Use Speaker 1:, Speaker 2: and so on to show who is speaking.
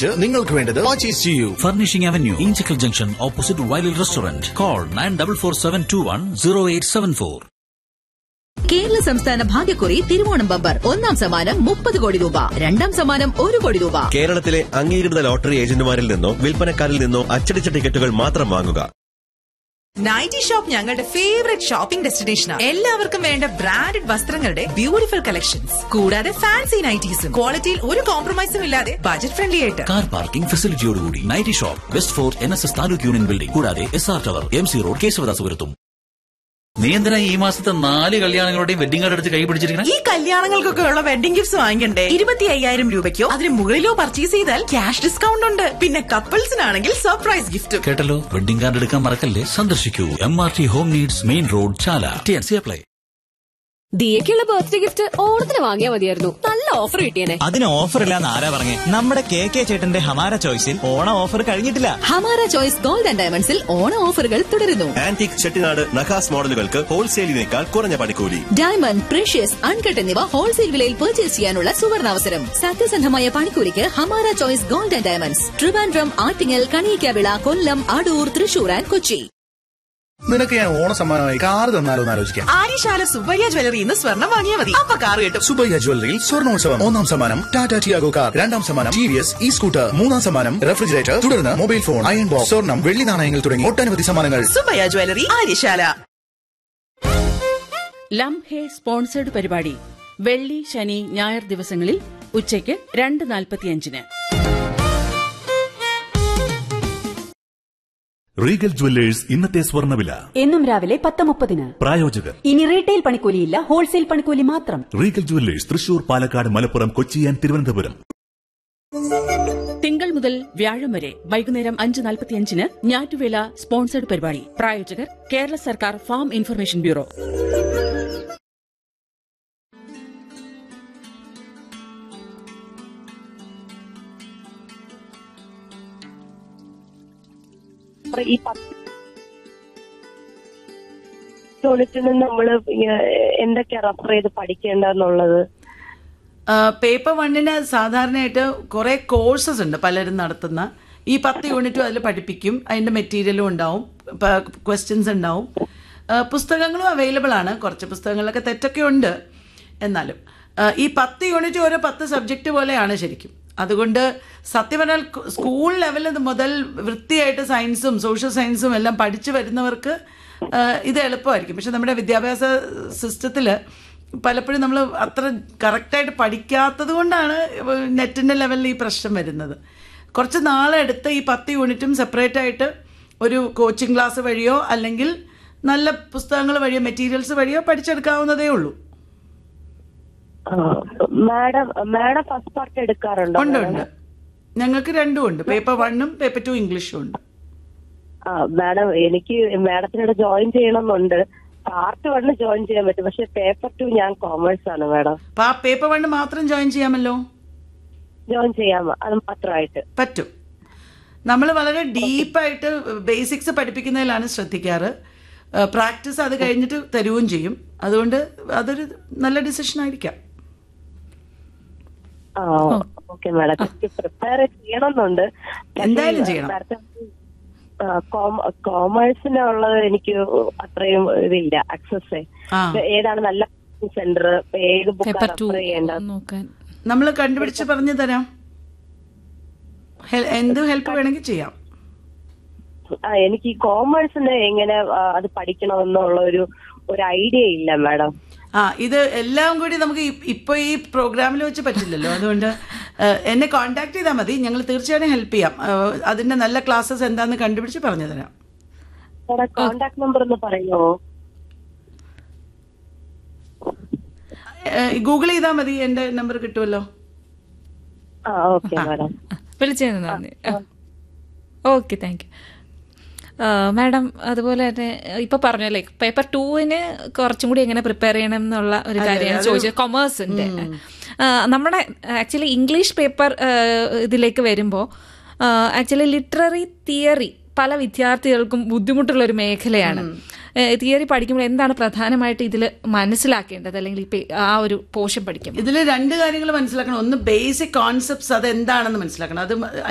Speaker 1: അനുസരിച്ച് നിങ്ങൾക്ക് വേണ്ടത് പർച്ചേസ് ചെയ്യൂ
Speaker 2: Furnishing Avenue, Inchicle Junction, opposite Wiley Restaurant. Call 9447210874.
Speaker 3: Kerala സംസ്ഥാന ഭാഗ്യക്കുറി തിരുവോണം ബമ്പർ ഒന്നാം സമ്മാനം മുപ്പത് കോടി രൂപ രണ്ടാം സമ്മാനം ഒരു കോടി രൂപ
Speaker 4: കേരളത്തിലെ അംഗീകൃത ലോട്ടറി ഏജന്റുമാരിൽ നിന്നോ വിൽപ്പനക്കാരിൽ നിന്നോ അച്ചടിച്ച ടിക്കറ്റുകൾ മാത്രം വാങ്ങുക
Speaker 5: നൈറ്റി ഷോപ്പ് ഞങ്ങളുടെ ഫേവറേറ്റ് ഷോപ്പിംഗ് ഡെസ്റ്റിനേഷനാണ് എല്ലാവർക്കും വേണ്ട ബ്രാൻഡഡ് വസ്ത്രങ്ങളുടെ ബ്യൂട്ടിഫുൾ കളക്ഷൻസ് കൂടാതെ ഫാൻസി നൈറ്റീസും ക്വാളിറ്റിയിൽ ഒരു കോംപ്രമൈസും ഇല്ലാതെ ബജറ്റ് ഫ്രണ്ട്ലി ആയിട്ട്
Speaker 2: കാർ പാർക്കിംഗ് ഫെസിലിറ്റിയോടുകൂടി nighty shop West Fort N S S taluk union building കൂടാതെ S R tower M C road കേശവദാസപുരത്തും നീ എന്തിനാ ഈ മാസത്തെ നാല് കല്യാണങ്ങളുടെയും വെഡിങ് കാർഡ് എടുത്ത് കൈ പിടിച്ചിരിക്കണേ
Speaker 5: ഈ കല്യാണങ്ങൾക്കൊക്കെ ഉള്ള വെഡിംഗ് ഗിഫ്റ്റ്സ് വാങ്ങിക്കണ്ടേ ഇരുപത്തി അയ്യായിരം രൂപയ്ക്കോ അതിന് മുകളിലോ പർച്ചേസ് ചെയ്താൽ ക്യാഷ് ഡിസ്കൗണ്ട് ഉണ്ട് പിന്നെ കപ്പിൾസിനാണെങ്കിൽ സർപ്രൈസ് ഗിഫ്റ്റും
Speaker 2: കേട്ടല്ലോ വെഡിങ് കാർഡ് എടുക്കാൻ മറക്കല്ലേ സന്ദർശിക്കൂ M R T home needs main road Chala T N C apply
Speaker 6: ദിയക്കുള്ള ബർത്ത്ഡേ ഗിഫ്റ്റ് ഓണത്തിന് വാങ്ങിയാൽ മതിയായിരുന്നു നല്ല ഓഫർ കിട്ടിയേനെ
Speaker 7: അതിന് ഓഫർ ഇല്ലാന്ന് ആരാ പറഞ്ഞേ നമ്മുടെ കെ കെ ചേട്ടന്റെ ഹമാര ചോയ്സിൽ ഓണ ഓഫർ കഴിഞ്ഞിട്ടില്ല
Speaker 3: ഹമാര ചോയ്സ് ഗോൾഡ് ആൻഡ് ഡയമണ്ട്സിൽ ഓണ ഓഫറുകൾ തുടരുന്നു
Speaker 4: ആന്റിക് ചെട്ടിനാട് നഖാസ് മോഡലുകൾക്ക് ഹോൾസെയിലിനേക്കാൾ കുറഞ്ഞ പണിക്കൂലി
Speaker 3: ഡയമണ്ട് പ്രഷ്യസ് അൺകട്ട് എന്നിവ ഹോൾസെയിൽ വിലയിൽ പർച്ചേസ് ചെയ്യാനുള്ള സുവർണാവസരം സത്യസന്ധമായ പണിക്കൂലിക്ക് Hamara choice gold and diamonds Trivandrum Attingal Kaniyikkavila Kollam Adoor Thrissur and Kochi
Speaker 1: നിനക്ക് ഞാൻ ഓണസമ്മാനമായി കാർ തന്നാലോ എന്ന് ആലോചിക്കാം
Speaker 5: ആര്യശാല സുബ്ബയ്യ ജ്വല്ലറി ഇന്ന് സ്വർണം വാങ്ങിയാൽ മതി അപ്പൊ കാർ കിട്ടും
Speaker 1: സുബയ്യ ജ്വല്ലറിയിൽ സ്വർണോത്സവം ഒന്നാം സമ്മാനം ടാറ്റ ടിയാഗോ കാർ രണ്ടാം സമ്മാനം T V S E scooter മൂന്നാം സമ്മാനം റെഫ്രിജറേറ്റർ തുടർന്ന് മൊബൈൽ ഫോൺ അയൺ ബോക്സ് സ്വർണം വെള്ളി നാണയങ്ങൾ തുടങ്ങി ഒട്ടനവധി സമ്മാനങ്ങൾ
Speaker 5: സുബ്ബയ്യ ജ്വല്ലറി ആര്യശാല
Speaker 8: ലം ഹേ സ്പോൺസേഡ് പരിപാടി വെള്ളി ശനി ഞായർ ദിവസങ്ങളിൽ ഉച്ചയ്ക്ക് രണ്ട് നാൽപ്പത്തിയഞ്ചിന്
Speaker 9: റീഗൽ ജുവല്ലേഴ്സ് ഇന്നത്തെ സ്വർണ്ണവില
Speaker 6: എന്നും രാവിലെ പത്ത് മുപ്പതിന്
Speaker 9: പ്രായോജകർ
Speaker 6: ഇനി റീറ്റെയിൽ പണിക്കൂലിയില്ല ഹോൾസെയിൽ പണിക്കൂലി മാത്രം
Speaker 9: Regal jewellers Thrissur Palakkad Malappuram Kochi and Thiruvananthapuram
Speaker 8: തിങ്കൾ മുതൽ വ്യാഴം വരെ വൈകുന്നേരം അഞ്ച് നാൽപ്പത്തിയഞ്ചിന് ഞാറ്റുവേല സ്പോൺസേഡ് പരിപാടി പ്രായോജകർ കേരള സർക്കാർ ഫാം ഇൻഫർമേഷൻ ബ്യൂറോ
Speaker 10: ഈ പത്ത് യൂണിറ്റിൽ നിന്ന് നമ്മള് എന്തൊക്കെയാ റെഫർ ചെയ്ത് പഠിക്കേണ്ടതെന്നുള്ളത്
Speaker 11: പേപ്പർ വണ്ണിന് സാധാരണയായിട്ട് കുറേ കോഴ്സസ് ഉണ്ട് പലരും നടത്തുന്ന ഈ പത്ത് യൂണിറ്റും അതിൽ പഠിപ്പിക്കും അതിൻ്റെ മെറ്റീരിയലും ഉണ്ടാവും ക്വസ്റ്റ്യൻസ് ഉണ്ടാവും ആ, പുസ്തകങ്ങളും അവൈലബിൾ ആണ് കുറച്ച് പുസ്തകങ്ങളിലൊക്കെ തെറ്റൊക്കെ ഉണ്ട് എന്നാലും ആ, ഈ പത്ത് യൂണിറ്റ് ഓരോ പത്ത് സബ്ജക്റ്റ് പോലെയാണ് ശരിക്കും അതുകൊണ്ട് സത്യം പറഞ്ഞാൽ ക- സ്കൂൾ ലെവലിൽ മുതൽ വൃത്തിയായിട്ട് സയൻസും സോഷ്യൽ സയൻസും എല്ലാം പഠിച്ചു വരുന്നവർക്ക് ആ, ഇത് എളുപ്പമായിരിക്കും പക്ഷെ നമ്മുടെ വിദ്യാഭ്യാസ സിസ്റ്റത്തിൽ പലപ്പോഴും നമ്മൾ അത്ര കറക്റ്റായിട്ട് പഠിക്കാത്തത് കൊണ്ടാണ് നെറ്റിൻ്റെ ലെവലിൽ ഈ പ്രശ്നം വരുന്നത് കുറച്ച് നാളെടുത്ത് ഈ പത്ത് യൂണിറ്റും സെപ്പറേറ്റ് ആയിട്ട് ഒരു കോച്ചിങ് ക്ലാസ് വഴിയോ അല്ലെങ്കിൽ നല്ല പുസ്തകങ്ങൾ വഴിയോ മെറ്റീരിയൽസ് വഴിയോ പഠിച്ചെടുക്കാവുന്നതേ ഉള്ളൂ
Speaker 10: മാഡം മാഡം ഫസ്റ്റ് പാർട്ട് എടുക്കാറുണ്ടോ
Speaker 11: ഉണ്ട്
Speaker 10: madam?
Speaker 11: ഉണ്ട് ഞങ്ങൾക്ക് രണ്ടും ഉണ്ട് പേപ്പർ വണ്ണും പേപ്പർ ടു ഇംഗ്ലീഷും ഉണ്ട്
Speaker 10: ആ മാഡം എനിക്ക് മാഡത്തിനോട് ജോയിൻ ചെയ്യണമെന്നുണ്ട് പാർട്ട് വണ്ണ് ജോയിൻ ചെയ്യാൻ പറ്റും പക്ഷെ പേപ്പർ ടു ഞാൻ കോമേഴ്സ് ആണ് മാഡം
Speaker 11: അപ്പോൾ ആ പേപ്പർ വണ്ണ് മാത്രം ജോയിൻ ചെയ്യാമല്ലോ
Speaker 10: ജോയിൻ ചെയ്യാമോ അത് മാത്രമായിട്ട്
Speaker 11: പറ്റും നമ്മൾ വളരെ ഡീപ്പായിട്ട് ബേസിക്സ് പഠിപ്പിക്കുന്നതിലാണ് ശ്രദ്ധിക്കാറ് പ്രാക്ടീസ് അത് കഴിഞ്ഞിട്ട് തരുകയും ചെയ്യും അതുകൊണ്ട് അതൊരു നല്ല ഡിസിഷൻ ആയിരിക്കാം
Speaker 10: ആ ഓക്കെ മാഡം എനിക്ക് പ്രിപ്പയർ ചെയ്യണമെന്നുണ്ട്
Speaker 11: എന്തായാലും ചെയ്യണം.
Speaker 10: കോമേഴ്സിനുള്ളത് എനിക്ക് അത്രയും ഇതില്ല ആക്സസ്
Speaker 11: ആ.
Speaker 10: ഏതാണ് നല്ല സെന്റർ ഏത് ബുക്ക് റെഫർ ചെയ്യേണ്ടത്
Speaker 6: നോക്കാൻ
Speaker 11: നമ്മൾ കണ്ടുപിടിച്ച് പറഞ്ഞു തരാം ഹെൽ- എന്ത് ഹെൽപ്പ് വേണമെങ്കിൽ ചെയ്യാം
Speaker 10: ആ എനിക്ക് ഈ കോമേഴ്സിന് എങ്ങനെ ആ, അത് പഠിക്കണമെന്നുള്ള ഒരു ഒരു ഐഡിയ ഇല്ല മാഡം
Speaker 11: ആ ഇത് എല്ലാം കൂടി നമുക്ക് ഇ- ഇപ്പൊ ഈ പ്രോഗ്രാമിൽ വെച്ച് പറ്റില്ലല്ലോ അതുകൊണ്ട് ഏഹ്, എന്നെ കോൺടാക്ട് ചെയ്താൽ മതി ഞങ്ങൾ തീർച്ചയായും ഹെൽപ്പ് ചെയ്യാം ഏഹ്, അതിന്റെ നല്ല ക്ലാസ്സസ് എന്താന്ന് കണ്ടുപിടിച്ച് പറഞ്ഞു തരാം
Speaker 10: മാഡം കോണ്ടാക്ട് നമ്പർ ഒന്ന് പറയുമോ
Speaker 11: ഗൂഗിൾ ചെയ്താൽ മതി എന്റെ നമ്പർ കിട്ടുമല്ലോ
Speaker 10: ആ ഓക്കെ മാഡം
Speaker 6: വിളിച്ചതിന് നന്ദി ഓക്കെ താങ്ക് യു മാഡം അതുപോലെ തന്നെ ഇപ്പൊ പറഞ്ഞല്ലേ പേപ്പർ ടൂവിന് കുറച്ചും കൂടി എങ്ങനെ പ്രിപ്പയർ ചെയ്യണം എന്നുള്ള ഒരു
Speaker 11: അതെ,
Speaker 6: കാര്യമാണ്
Speaker 11: അത്
Speaker 6: ചോദിച്ചത് കൊമേഴ്സിന്റെ നമ്മുടെ ആക്ച്വലി ഇംഗ്ലീഷ് പേപ്പർ ഇതിലേക്ക് വരുമ്പോൾ ആക്ച്വലി ലിറ്റററി തിയറി പല വിദ്യാർത്ഥികൾക്കും ബുദ്ധിമുട്ടുള്ള ഒരു മേഖലയാണ് തിയറി പഠിക്കുമ്പോൾ എന്താണ് പ്രധാനമായിട്ട് ഇതിൽ മനസ്സിലാക്കേണ്ടത് അല്ലെങ്കിൽ ഇപ്പൊ ആ ഒരു പോർഷൻ പഠിക്കുമ്പോൾ
Speaker 11: ഇതിൽ രണ്ട് കാര്യങ്ങൾ മനസ്സിലാക്കണം ഒന്ന് ബേസിക് കോൺസെപ്റ്റ്സ് അത് എന്താണെന്ന് മനസ്സിലാക്കണം അത്